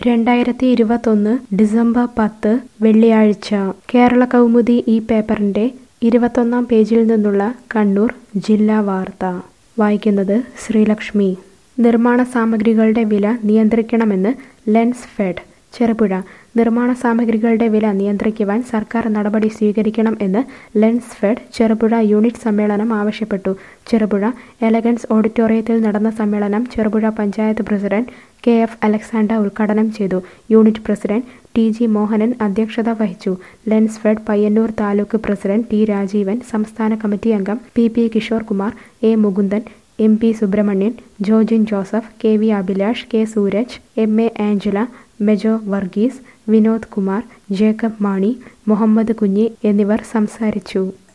രണ്ടായിരത്തി ഇരുപത്തൊന്ന് ഡിസംബർ പത്ത് വെള്ളിയാഴ്ച കേരള കൗമുദി ഈ പേപ്പറിന്റെ ഇരുപത്തൊന്നാം പേജിൽ നിന്നുള്ള കണ്ണൂർ ജില്ലാ വാർത്ത വായിക്കുന്നത് ശ്രീലക്ഷ്മി നിർമ്മാണ സാമഗ്രികളുടെ വില നിയന്ത്രിക്കണമെന്ന് ലെൻസ് ഫെഡ് ചെറുപുഴ നിർമ്മാണ സാമഗ്രികളുടെ വില നിയന്ത്രിക്കുവാൻ സർക്കാർ നടപടി സ്വീകരിക്കണം എന്ന് ലെൻസ് ഫെഡ് ചെറുപുഴ യൂണിറ്റ് സമ്മേളനം ആവശ്യപ്പെട്ടു ചെറുപുഴ എലഗൻസ് ഓഡിറ്റോറിയത്തിൽ നടന്ന സമ്മേളനം Cherupuzha panchayat president K F Alexander ഉദ്ഘാടനം ചെയ്തു unit president T G Mohanan അധ്യക്ഷത വഹിച്ചു lens fed Payyanur taluk president T Rajeevan സംസ്ഥാന കമ്മിറ്റി അംഗം P P Kishore Kumar A Mukundan M P Subrahmanyan Jojin Joseph K V Abhilash K Sooraj M A Angela Mejo Varghese Vinod Kumar Jacob Mani Muhammad Kunhi എന്നിവർ സംസാരിച്ചു